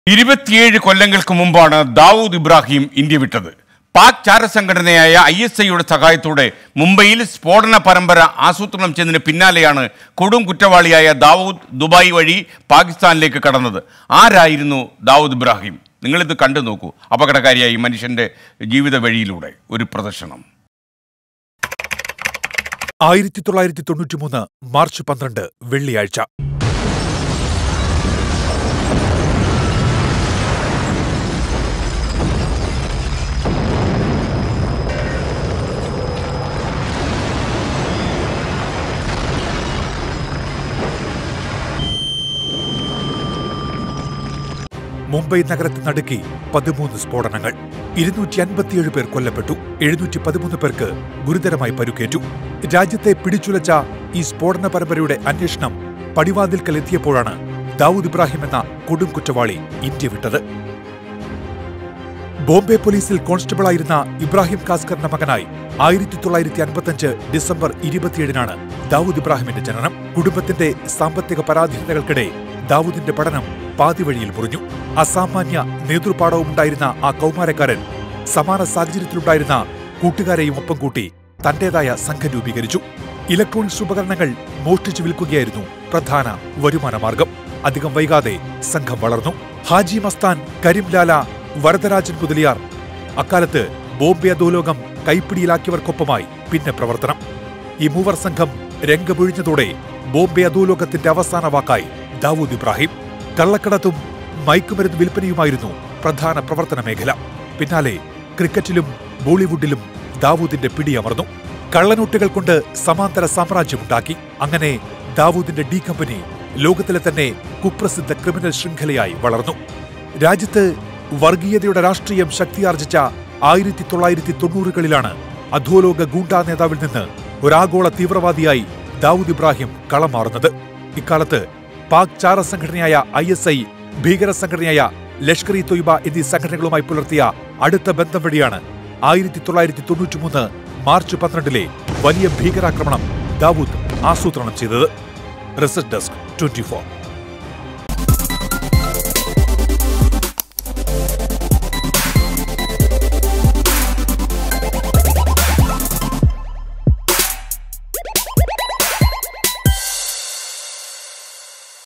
ഇരുപത്തിയേഴ് കൊല്ലങ്ങൾക്ക് മുമ്പാണ് ദാവൂദ് ഇബ്രാഹിം ഇന്ത്യ വിട്ടത് പാക് ചാരസംഘടനയായ ഐ എസ് ഐയുടെ സഹായത്തോടെ മുംബൈയിൽ സ്ഫോടന പരമ്പര ആസൂത്രണം ചെയ്തതിന് പിന്നാലെയാണ് കൊടും കുറ്റവാളിയായ ദാവൂദ് ദുബായ് വഴി പാകിസ്ഥാനിലേക്ക് കടന്നത് ആരായിരുന്നു ദാവൂദ് ഇബ്രാഹിം നിങ്ങളിത് കണ്ടു നോക്കൂ അപകടകാരിയായി മനുഷ്യന്റെ ജീവിത വഴിയിലൂടെ ഒരു പ്രദർശനം ആയിരത്തി തൊള്ളായിരത്തി തൊണ്ണൂറ്റി മൂന്ന് മാർച്ച് പന്ത്രണ്ട് വെള്ളിയാഴ്ച മുംബൈ നഗരത്തെ നടുക്കി പതിമൂന്ന് സ്ഫോടനങ്ങൾ ഇരുന്നൂറ്റി അൻപത്തിയേഴ് പേർ കൊല്ലപ്പെട്ടു എഴുന്നൂറ്റി പതിമൂന്ന് പേർക്ക് ഗുരുതരമായി പരുക്കേറ്റു രാജ്യത്തെ പിടിച്ചുലച്ച ഈ സ്ഫോടന പരമ്പരയുടെ അന്വേഷണം പടിവാതിൽക്കൽ എത്തിയപ്പോഴാണ് ദാവൂദ് ഇബ്രാഹിം എന്ന കൊടും കുറ്റവാളി ഇന്ത്യ വിട്ടത് ബോംബെ പോലീസിൽ കോൺസ്റ്റബിളായിരുന്ന ഇബ്രാഹിം കാസ്കറിന്റെ മകനായി ആയിരത്തി തൊള്ളായിരത്തി അൻപത്തഞ്ച് ഡിസംബർ ഇരുപത്തിയേഴിനാണ് ദാവൂദ് ഇബ്രാഹിമിന്റെ ജനനം കുടുംബത്തിന്റെ സാമ്പത്തിക പരാധീനതകൾക്കിടെ ദാവൂദിന്റെ പഠനം പാതിവഴിയിൽ മുറിഞ്ഞു അസാമാന്യ നേതൃപാഠവുമുണ്ടായിരുന്ന ആ കൗമാരക്കാരൻ സമാന സാഹചര്യത്തിലുണ്ടായിരുന്ന കൂട്ടുകാരെയും ഒപ്പം കൂട്ടി തന്റേതായ സംഘം രൂപീകരിച്ചു ഇലക്ട്രോണിക്സ് ഉപകരണങ്ങൾ മോഷ്ടിച്ചു വിൽക്കുകയായിരുന്നു പ്രധാന വരുമാനമാർഗം അധികം വൈകാതെ സംഘം വളർന്നു ഹാജി മസ്താൻ കരിംലാല വരദരാജൻ മുതലിയാർ അക്കാലത്ത് ബോംബെ അധോലോകം കൈപ്പിടിയിലാക്കിയവർക്കൊപ്പമായി പിന്നെ പ്രവർത്തനം ഈ മൂവർ സംഘം രംഗമൊഴിഞ്ഞതോടെ ബോംബെ അധോലോകത്തിന്റെ അവസാന വാക്കായി ദാവൂദ് ഇബ്രാഹിം കള്ളക്കടത്തും മയക്കുമരുന്ന് വിൽപ്പനയുമായിരുന്നു പ്രധാന പ്രവർത്തന മേഖല പിന്നാലെ ക്രിക്കറ്റിലും ബോളിവുഡിലും ദാവൂദിന്റെ പിടിയമർന്നു കള്ളനോട്ടുകൾ കൊണ്ട് സമാന്തര സാമ്രാജ്യമുണ്ടാക്കി അങ്ങനെ ദാവൂദിന്റെ ഡി കമ്പനി ലോകത്തിലെ തന്നെ കുപ്രസിദ്ധ ക്രിമിനൽ ശൃംഖലയായി വളർന്നു രാജ്യത്ത് വർഗീയതയുടെ രാഷ്ട്രീയം ശക്തിയാർജിച്ച ആയിരത്തി തൊള്ളായിരത്തി തൊണ്ണൂറുകളിലാണ് അധോലോക ഗൂണ്ടാ നേതാവിൽ നിന്ന് ഒരാഗോള തീവ്രവാദിയായി ദാവൂദ് ഇബ്രാഹിം കളം മാറുന്നത് ഇക്കാലത്ത് പാക് ചാര സംഘടനയായ ഐ എസ് ഐ ഭീകര സംഘടനയായ ലഷ്കർ ഇ തൊയ്ബ എന്നീ സംഘടനകളുമായി പുലർത്തിയ അടുത്ത ബന്ധം വഴിയാണ് ആയിരത്തി തൊള്ളായിരത്തി തൊണ്ണൂറ്റിമൂന്ന് മാർച്ച് പന്ത്രണ്ടിലെ വലിയ ഭീകരാക്രമണം ദാവൂദ് ആസൂത്രണം ചെയ്തത് റിസർച്ച് ഡെസ്ക് ട്വന്റി